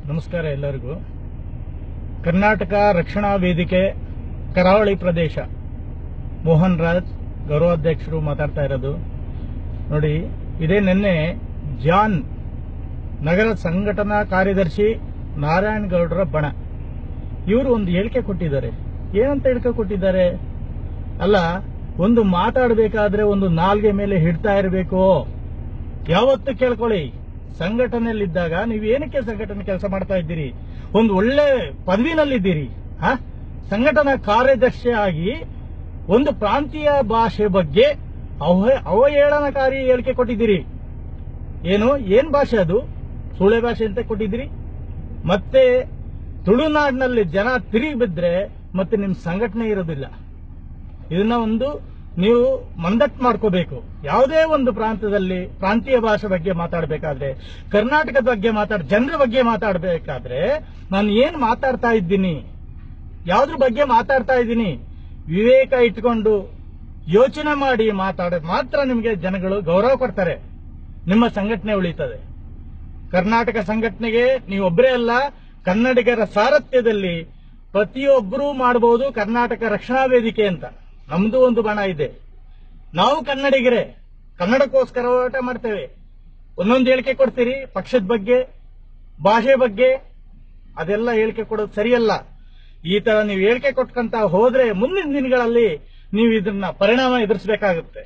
ನಮಸ್ಕಾರ ಎಲ್ಲರಿಗೂ ಕರ್ನಾಟಕ ರಕ್ಷಣಾ ವೇದಿಕೆ ಕರಾವಳಿ ಪ್ರದೇಶ ಮೋಹನ್ ರಾಜ್ ಗೌರವಾಧ್ಯಕ್ಷರು ಮಾತಾಡ್ತಾ ಇರೋದು ನೋಡಿ ಇದೇ ನಿನ್ನೆ ಜಾನ್ ನಗರ ಸಂಘಟನಾ ಕಾರ್ಯದರ್ಶಿ ನಾರಾಯಣ ಗೌಡರ ಬಣ ಇವರು ಒಂದು ಹೇಳಿಕೆ ಕೊಟ್ಟಿದ್ದಾರೆ ಏನಂತ ಹೇಳಿಕೆ ಕೊಟ್ಟಿದ್ದಾರೆ ಅಲ್ಲ ಒಂದು ಮಾತಾಡಬೇಕಾದ್ರೆ ಒಂದು ನಾಲ್ಗೆ ಮೇಲೆ ಹಿಡ್ತಾ ಇರಬೇಕು ಯಾವತ್ತು ಕೇಳ್ಕೊಳ್ಳಿ ಸಂಘಟನೆಯಲ್ಲಿದ್ದಾಗ ನೀವು ಏನಕ್ಕೆ ಸಂಘಟನೆ ಕೆಲಸ ಮಾಡ್ತಾ ಇದ್ದೀರಿ ಒಂದು ಒಳ್ಳೆ ಪದವಿನಲ್ಲಿದ್ದೀರಿ ಆ? ಸಂಘಟನಾ ಕಾರ್ಯದರ್ಶಿ ಆಗಿ ಒಂದು ಪ್ರಾಂತೀಯ ಭಾಷೆ ಬಗ್ಗೆ ಅವ- ಅವಹೇಳನಕಾರಿ ಹೇಳಿಕೆ ಕೊಟ್ಟಿದ್ದೀರಿ ಏನು ಏನ್ ಭಾಷೆ ಅದು ಸುಳೆ ಭಾಷೆ ಅಂತ ಕೊಟ್ಟಿದ್ದೀರಿ ಮತ್ತೆ ತುಳುನಾಡಿನಲ್ಲಿ ಜನ ತಿರುಗಿ ಬಿದ್ರೆ ಮತ್ತೆ ನಿಮ್ ಸಂಘಟನೆ ಇರೋದಿಲ್ಲ ಇದನ್ನ ಒಂದು ನೀವು ಮಂದಟ್ ಮಾಡ್ಕೋಬೇಕು ಯಾವುದೇ ಒಂದು ಪ್ರಾಂತದಲ್ಲಿ ಪ್ರಾಂತೀಯ ಭಾಷೆ ಬಗ್ಗೆ ಮಾತಾಡಬೇಕಾದ್ರೆ ಕರ್ನಾಟಕದ ಬಗ್ಗೆ ಮಾತಾಡ ಜನರ ಬಗ್ಗೆ ಮಾತಾಡಬೇಕಾದ್ರೆ ನಾನು ಏನ್ ಮಾತಾಡ್ತಾ ಇದ್ದೀನಿ ಯಾವ್ದ್ರ ಬಗ್ಗೆ ಮಾತಾಡ್ತಾ ಇದ್ದೀನಿ ವಿವೇಕ ಇಟ್ಕೊಂಡು ಯೋಚನೆ ಮಾಡಿ ಮಾತಾಡ ಮಾತ್ರ ನಿಮಗೆ ಜನಗಳು ಗೌರವ ಕೊಡ್ತಾರೆ ನಿಮ್ಮ ಸಂಘಟನೆ ಉಳಿತದೆ ಕರ್ನಾಟಕ ಸಂಘಟನೆಗೆ ನೀವೊಬ್ಬರೇ ಅಲ್ಲ ಕನ್ನಡಿಗರ ಸಾರಥ್ಯದಲ್ಲಿ ಪ್ರತಿಯೊಬ್ಬರೂ ಮಾಡಬಹುದು ಕರ್ನಾಟಕ ರಕ್ಷಣಾ ವೇದಿಕೆ ಅಂತ ನಮ್ದು ಒಂದು ಬಣ ಇದೆ ನಾವು ಕನ್ನಡಿಗರೇ ಕನ್ನಡಕ್ಕೋಸ್ಕರ ಹೋರಾಟ ಮಾಡ್ತೇವೆ ಒಂದೊಂದು ಹೇಳಿಕೆ ಕೊಡ್ತೀರಿ ಪಕ್ಷದ ಬಗ್ಗೆ ಭಾಷೆ ಬಗ್ಗೆ ಅದೆಲ್ಲ ಹೇಳಿಕೆ ಕೊಡೋದು ಸರಿಯಲ್ಲ ಈ ತರ ನೀವು ಹೇಳಿಕೆ ಕೊಟ್ಕೊಂತ ಹೋದ್ರೆ ಮುಂದಿನ ದಿನಗಳಲ್ಲಿ ನೀವು ಇದನ್ನ ಪರಿಣಾಮ ಎದುರಿಸಬೇಕಾಗುತ್ತೆ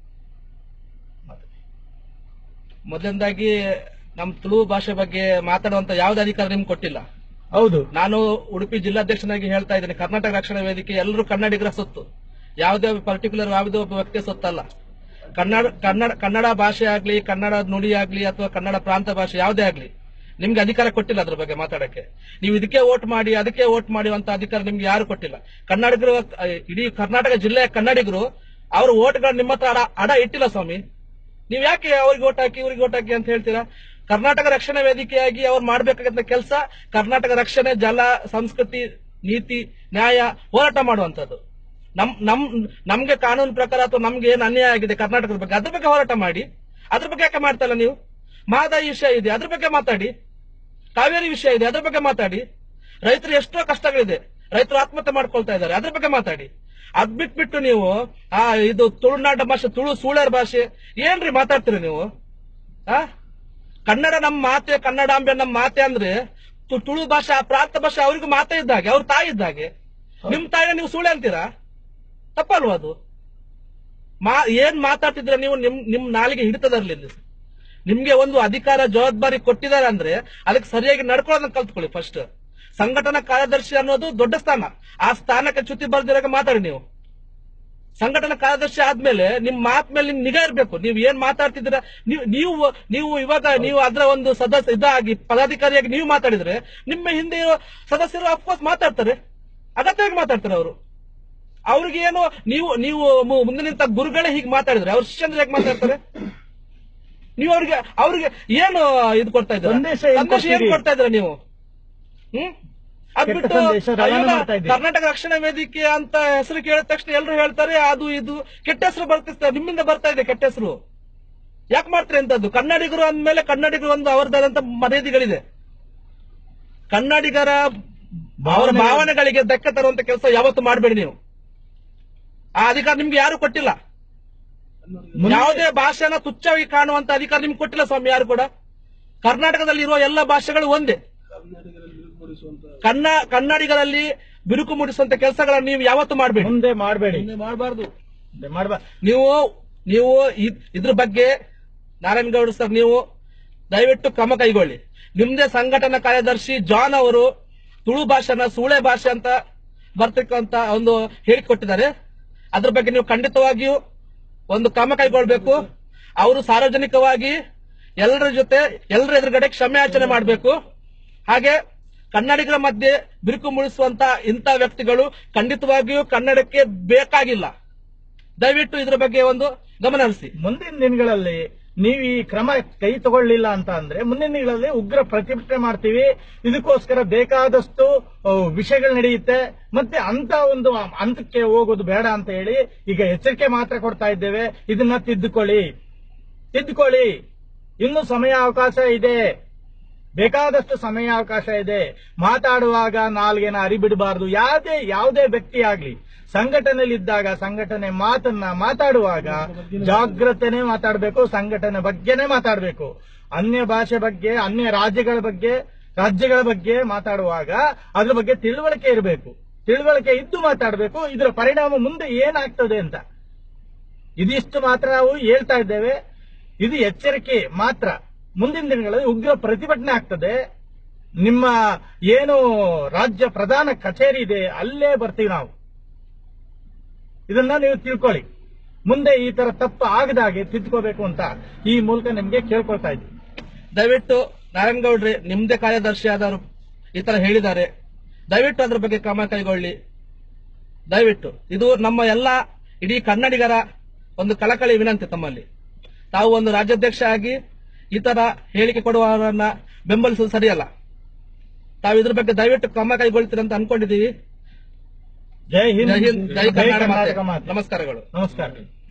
ಮೊದಲನೇದಾಗಿ ನಮ್ ತುಳು ಭಾಷೆ ಬಗ್ಗೆ ಮಾತಾಡುವಂತ ಯಾವ್ದು ಅಧಿಕಾರ ನಿಮ್ಗೆ ಕೊಟ್ಟಿಲ್ಲ ಹೌದು ನಾನು ಉಡುಪಿ ಜಿಲ್ಲಾಧ್ಯಕ್ಷನಾಗಿ ಹೇಳ್ತಾ ಇದ್ದೇನೆ ಕರ್ನಾಟಕ ರಕ್ಷಣಾ ವೇದಿಕೆ ಎಲ್ಲರೂ ಕನ್ನಡಿಗರ ಸೊತ್ತು ಯಾವುದೇ ಪರ್ಟಿಕ್ಯುಲರ್ ಯಾವುದೇ ಒಬ್ಬ ವ್ಯಕ್ತಿಯ ಸೊತ್ತಲ್ಲ ಕನ್ನಡ ಕನ್ನಡ ಕನ್ನಡ ಭಾಷೆ ಆಗ್ಲಿ ಕನ್ನಡ ನುಡಿ ಆಗ್ಲಿ ಅಥವಾ ಕನ್ನಡ ಪ್ರಾಂತ ಭಾಷೆ ಯಾವುದೇ ಆಗ್ಲಿ ನಿಮ್ಗೆ ಅಧಿಕಾರ ಕೊಟ್ಟಿಲ್ಲ ಅದ್ರ ಬಗ್ಗೆ ಮಾತಾಡಕ್ಕೆ ನೀವು ಇದಕ್ಕೆ ವೋಟ್ ಮಾಡಿ ಅದಕ್ಕೆ ವೋಟ್ ಮಾಡಿ ಅಂತ ಅಧಿಕಾರ ನಿಮ್ಗೆ ಯಾರು ಕೊಟ್ಟಿಲ್ಲ ಕನ್ನಡಿಗರು ಅಹ್, ಇಡೀ ಕರ್ನಾಟಕ ಜಿಲ್ಲೆಯ ಕನ್ನಡಿಗರು ಅವ್ರ ವೋಟ್ಗಳು ನಿಮ್ಮ ಹತ್ರ ಅಡ ಅಡ ಇಟ್ಟಿಲ್ಲ ಸ್ವಾಮಿ ನೀವ್ ಯಾಕೆ ಅವ್ರಿಗೆ ಓಟ್ ಹಾಕಿ ಇವ್ರಿಗೆ ಓಟ್ ಹಾಕಿ ಅಂತ ಹೇಳ್ತೀರಾ ಕರ್ನಾಟಕ ರಕ್ಷಣಾ ವೇದಿಕೆಯಾಗಿ ಅವ್ರು ಮಾಡ್ಬೇಕಾದಂತ ಕೆಲಸ ಕರ್ನಾಟಕ ರಕ್ಷಣೆ ಜಲ ಸಂಸ್ಕೃತಿ ನೀತಿ ನ್ಯಾಯ ಹೋರಾಟ ಮಾಡುವಂತದ್ದು ನಮ್ ನಮ್ ನಮ್ಗೆ ಕಾನೂನು ಪ್ರಕಾರ ಅಥವಾ ನಮ್ಗೆ ಏನ್ ಅನ್ಯಾಯ ಆಗಿದೆ ಕರ್ನಾಟಕದ ಬಗ್ಗೆ ಅದ್ರ ಬಗ್ಗೆ ಹೋರಾಟ ಮಾಡಿ ಅದ್ರ ಬಗ್ಗೆ ಯಾಕೆ ಮಾಡ್ತಾ ಇಲ್ಲ ನೀವು ಮಹದಾಯಿ ವಿಷಯ ಇದೆ ಅದ್ರ ಬಗ್ಗೆ ಮಾತಾಡಿ ಕಾವೇರಿ ವಿಷಯ ಇದೆ ಅದ್ರ ಬಗ್ಗೆ ಮಾತಾಡಿ ರೈತರು ಎಷ್ಟೋ ಕಷ್ಟಗಳಿದೆ ರೈತರು ಆತ್ಮಹತ್ಯೆ ಮಾಡ್ಕೊಳ್ತಾ ಇದ್ದಾರೆ ಅದ್ರ ಬಗ್ಗೆ ಮಾತಾಡಿ ಅದ್ ಬಿಟ್ಬಿಟ್ಟು ನೀವು ಆ ಇದು ತುಳುನಾಡ ಭಾಷೆ ತುಳು ಸೂಳರ್ ಭಾಷೆ ಏನ್ರಿ ಮಾತಾಡ್ತೀರಿ ನೀವು ಆ ಕನ್ನಡ ನಮ್ಮ ಮಾತೆ ಕನ್ನಡಾಂಬೆ ನಮ್ಮ ಮಾತೆ ಅಂದ್ರೆ ತು- ತುಳು ಭಾಷೆ ಆ ಪ್ರಾಂತ ಭಾಷೆ ಅವ್ರಿಗೂ ಮಾತೆ ಇದ್ದಾಗೆ ಅವ್ರ ತಾಯಿ ಇದ್ದಾಗೆ ನಿಮ್ ತಾಯಿನ ನೀವು ಸುಳ್ಳು ಅಂತೀರಾ ತಪ್ಪಲ್ವಾ ಅದು ಮಾ ಏನ್ ಮಾತಾಡ್ತಿದ್ರ ನೀವು ನಿಮ್ ನಿಮ್ ನಾಲಿಗೆ ಹಿಡಿತದರ್ಲಿ ಇಲ್ಲಿ. ನಿಮ್ಗೆ ಒಂದು ಅಧಿಕಾರ ಜವಾಬ್ದಾರಿ ಕೊಟ್ಟಿದ್ದಾರೆ ಅಂದ್ರೆ ಅದಕ್ಕೆ ಸರಿಯಾಗಿ ನಡ್ಕೊಳ್ಳೋದನ್ನ ಕಲ್ತ್ಕೊಳ್ಳಿ ಫಸ್ಟ್ ಸಂಘಟನಾ ಕಾರ್ಯದರ್ಶಿ ಅನ್ನೋದು ದೊಡ್ಡ ಸ್ಥಾನ ಆ ಸ್ಥಾನಕ್ಕೆ ಚ್ಯುತಿ ಬರ್ದಿರಾಗ ಮಾತಾಡಿ ನೀವು ಸಂಘಟನಾ ಕಾರ್ಯದರ್ಶಿ ಆದ್ಮೇಲೆ ನಿಮ್ ಮಾತ್ ಮೇಲೆ ನಿಮ್ ನಿಗಾ ಇರ್ಬೇಕು ನೀವು ಏನ್ ಮಾತಾಡ್ತಿದ್ದೀರಾ ನೀವು ನೀವು ನೀವು ಇವಾಗ ನೀವು ಅದರ ಒಂದು ಸದಸ್ಯ ಇದಾಗಿ ಪದಾಧಿಕಾರಿಯಾಗಿ ನೀವು ಮಾತಾಡಿದ್ರೆ ನಿಮ್ಮ ಹಿಂದೆ ಇರೋ ಸದಸ್ಯರು ಅಫ್ಕೋರ್ಸ್ ಮಾತಾಡ್ತಾರೆ ಅಗತ್ಯವಾಗಿ ಮಾತಾಡ್ತಾರೆ ಅವರು ಅವ್ರಿಗೆ ಏನು ನೀವು ನೀವು ಮು- ಮುಂದೆ ನಿಂತ ಗುರುಗಳೇ ಹೀಗೆ ಮಾತಾಡಿದ್ರೆ ಅವ್ರ ಶಿಷ್ಯಂದ್ರೆ ಹೇಗೆ ಮಾತಾಡ್ತಾರೆ ನೀವು ಅವ್ರಿಗೆ ಅವ್ರಿಗೆ ಏನು ಇದು ಕೊಡ್ತಾ ಇದ್ದಾರೆ ಸಂದೇಶ ಏನ್ ಸಂದೇಶ ಏನ್ ಕೊಡ್ತೀರಿ? ಕೊಡ್ತಾ ಇದ್ರ ನೀವು ಹ್ಮ್ ಅದ್ಬಿಟ್ಟು ಕೆಟ್ಟ ಸಂದೇಶ ರವಾನೆ ಇವಾಗ ಮಾಡ್ತಾ ಇದ್ದೀರಿ. ಕರ್ನಾಟಕ ರಕ್ಷಣಾ ವೇದಿಕೆ ಅಂತ ಹೆಸರು ಕೇಳಿದ ತಕ್ಷಣ ಎಲ್ಲರೂ ಹೇಳ್ತಾರೆ ಅದು ಇದು ಕೆಟ್ಟ ಹೆಸರು ಬರ್ತಿಸ್ತಾರೆ ನಿಮ್ಮಿಂದ ಬರ್ತಾ ಇದೆ ಕೆಟ್ಟ ಹೆಸರು ಯಾಕೆ ಮಾಡ್ತೀರಿ ಅಂತದ್ದು ಕನ್ನಡಿಗರು ಅಂದ್ಮೇಲೆ ಕನ್ನಡಿಗರು ಒಂದು ಅವರದಾದಂತ ಮರ್ಯಾದೆಗಳಿದೆ ಕನ್ನಡಿಗರ ಅವರ ಭಾವನೆಗಳು- ಭಾವನೆಗಳಿಗೆ ಧಕ್ಕೆ ತರುವಂತ ಕೆಲಸ ಯಾವತ್ತು ಮಾಡಬೇಡಿ ನೀವು ಆ ಅಧಿಕಾರ ನಿಮ್ಗೆ ಯಾರು ಕೊಟ್ಟಿಲ್ಲ ಮುಂದೆ- ಯಾವುದೇ ಭಾಷೆನ ತುಚ್ಛವಾಗಿ ಕಾಣುವಂತ ಅಧಿಕಾರ ನಿಮ್ಗೆ ಕೊಟ್ಟಿಲ್ಲ ಸ್ವಾಮಿ ಯಾರು ಕೂಡ ಕರ್ನಾಟಕದಲ್ಲಿ ಇರುವ ಎಲ್ಲ ಭಾಷೆಗಳು ಒಂದೇ ಕನ್ನ ಕನ್ನಡಿಗರಲ್ಲಿ ಬಿರುಕು ಮೂಡಿಸುವಂತ ಕೆಲಸಗಳನ್ನ ನೀವು ಯಾವತ್ತು ಮಾಡಬೇಡಿ ಮುಂದೆ ಮಾಡಬೇಡಿ ಮಾಡಬಾರ್ದು ಮಾಡಬ ನೀವು ನೀವು ಇದ್- ಇದ್ರ ಬಗ್ಗೆ ನಾರಾಯಣಗೌಡ ಸರ್ ನೀವು ದಯವಿಟ್ಟು ಕ್ರಮ ಕೈಗೊಳ್ಳಿ ನಿಮ್ದೇ ಸಂಘಟನಾ ಕಾರ್ಯದರ್ಶಿ ಜಾನ್ ಅವರು ತುಳು ಭಾಷೆನ ಸೂಳೆ ಭಾಷೆ ಅಂತ ಬರ್ತಕ್ಕಂತ ಒಂದು ಹೇಳಿಕೊಟ್ಟಿದ್ದಾರೆ ಅದ್ರ ಬಗ್ಗೆ ನೀವು ಖಂಡಿತವಾಗಿಯೂ ಒಂದು ಕ್ರಮ ಕೈಗೊಳ್ಬೇಕು ಅವರು ಸಾರ್ವಜನಿಕವಾಗಿ ಎಲ್ಲರ ಜೊತೆ ಎಲ್ಲರ ಎದುರುಗಡೆ ಕ್ಷಮೆಯಾಚನೆ ಮಾಡಬೇಕು ಹಾಗೆ ಕನ್ನಡಿಗರ ಮಧ್ಯೆ ಬಿರುಕು ಮೂಡಿಸುವಂತ ಇಂಥ ವ್ಯಕ್ತಿಗಳು ಖಂಡಿತವಾಗಿಯೂ ಕನ್ನಡಕ್ಕೆ ಬೇಕಾಗಿಲ್ಲ ದಯವಿಟ್ಟು ಇದ್ರ ಬಗ್ಗೆ ಒಂದು ಗಮನ ಹರಿಸಿ ಮುಂದಿನ ದಿನಗಳಲ್ಲಿ ನೀವು ಈ ಕ್ರಮ ಕೈ ತಗೊಳ್ಳಿಲ್ಲ ಅಂತ ಅಂದ್ರೆ ಮುಂದಿನ ದಿನಗಳಲ್ಲಿ ಉಗ್ರ ಪ್ರತಿಭಟನೆ ಮಾಡ್ತೀವಿ ಇದಕ್ಕೋಸ್ಕರ ಬೇಕಾದಷ್ಟು ಆ, ವಿಷಯಗಳು ನಡೆಯುತ್ತೆ ಮತ್ತೆ ಅಂತ ಒಂದು ಹಂತಕ್ಕೆ ಹೋಗೋದು ಬೇಡ ಅಂತ ಹೇಳಿ ಈಗ ಎಚ್ಚರಿಕೆ ಮಾತ್ರ ಕೊಡ್ತಾ ಇದ್ದೇವೆ ಇದನ್ನ ತಿದ್ದುಕೊಳ್ಳಿ ತಿದ್ದುಕೊಳ್ಳಿ ಇನ್ನು ಸಮಯ ಅವಕಾಶ ಇದೆ ಬೇಕಾದಷ್ಟು ಸಮಯಾವಕಾಶ ಇದೆ ಮಾತಾಡುವಾಗ ನಾಲ್ಗೆನ ಅರಿಬಿಡಬಾರದು ಯಾವುದೇ ಯಾವುದೇ ವ್ಯಕ್ತಿ ಆಗ್ಲಿ ಸಂಘಟನೆಯಲ್ಲಿದ್ದಾಗ ಸಂಘಟನೆ ಮಾತನ್ನ ಮಾತಾಡುವಾಗ ಜಾಗ್ರತೆನೇ ಮಾತಾಡಬೇಕು ಸಂಘಟನೆ ಬಗ್ಗೆನೇ ಮಾತಾಡಬೇಕು ಅನ್ಯ ಭಾಷೆ ಬಗ್ಗೆ ಅನ್ಯ ರಾಜ್ಯಗಳ ಬಗ್ಗೆ ರಾಜ್ಯಗಳ ಬಗ್ಗೆ ಮಾತಾಡುವಾಗ ಅದ್ರ ಬಗ್ಗೆ ತಿಳುವಳಿಕೆ ಇರಬೇಕು ತಿಳುವಳಿಕೆ ಇದ್ದು ಮಾತಾಡಬೇಕು ಇದರ ಪರಿಣಾಮ ಮುಂದೆ ಏನಾಗ್ತದೆ ಅಂತ ಇದಿಷ್ಟು ಮಾತ್ರ ನಾವು ಹೇಳ್ತಾ ಇದ್ದೇವೆ ಇದು ಎಚ್ಚರಿಕೆ ಮಾತ್ರ ಮುಂದಿನ ದಿನಗಳಲ್ಲಿ ಉಗ್ರ ಪ್ರತಿಭಟನೆ ಆಗ್ತದೆ ನಿಮ್ಮ ಏನು ರಾಜ್ಯ ಪ್ರಧಾನ ಕಚೇರಿ ಇದೆ ಅಲ್ಲೇ ಬರ್ತೀವಿ ನಾವು ಇದನ್ನ ನೀವು ತಿಳ್ಕೊಳ್ಳಿ ಮುಂದೆ ಈ ತರ ತಪ್ಪು ಆಗದಾಗೆ ತಿದ್ಕೋಬೇಕು ಅಂತ ಈ ಮೂಲಕ ನಿಮ್ಗೆ ಕೇಳ್ಕೊಳ್ತಾ ಇದ್ದೀವಿ ದಯವಿಟ್ಟು ನಾರಾಯಣಗೌಡ್ರೆ ನಿಮ್ದೇ ಕಾರ್ಯದರ್ಶಿ ಆದವರು ಈ ತರ ಹೇಳಿದ್ದಾರೆ ದಯವಿಟ್ಟು ಅದ್ರ ಬಗ್ಗೆ ಕ್ರಮ ಕೈಗೊಳ್ಳಿ ದಯವಿಟ್ಟು ಇದು ನಮ್ಮ ಎಲ್ಲ ಇಡೀ ಕನ್ನಡಿಗರ ಒಂದು ಕಳಕಳಿ ವಿನಂತಿ ತಮ್ಮಲ್ಲಿ ತಾವು ಒಂದು ರಾಜ್ಯಾಧ್ಯಕ್ಷ ಆಗಿ ಈ ತರ ಹೇಳಿಕೆ ಕೊಡುವವರನ್ನ ಬೆಂಬಲಿಸುವುದು ಸರಿಯಲ್ಲ ತಾವು ಇದ್ರ ಬಗ್ಗೆ ದಯವಿಟ್ಟು ಕ್ರಮ ಕೈಗೊಳ್ತೀರಿ ಅಂತ ಅನ್ಕೊಂಡಿದ್ದೀವಿ ಜೈ ಹಿಂದ್ ಜೈ ಹಿಂದ್ ಜೈ ಜೈ ಕರ್ನಾಟಕ ಕರ್ನಾಟಕ ಮಾತೆ. ಮಾತೆ ನಮಸ್ಕಾರಗಳು ನಮಸ್ಕಾರ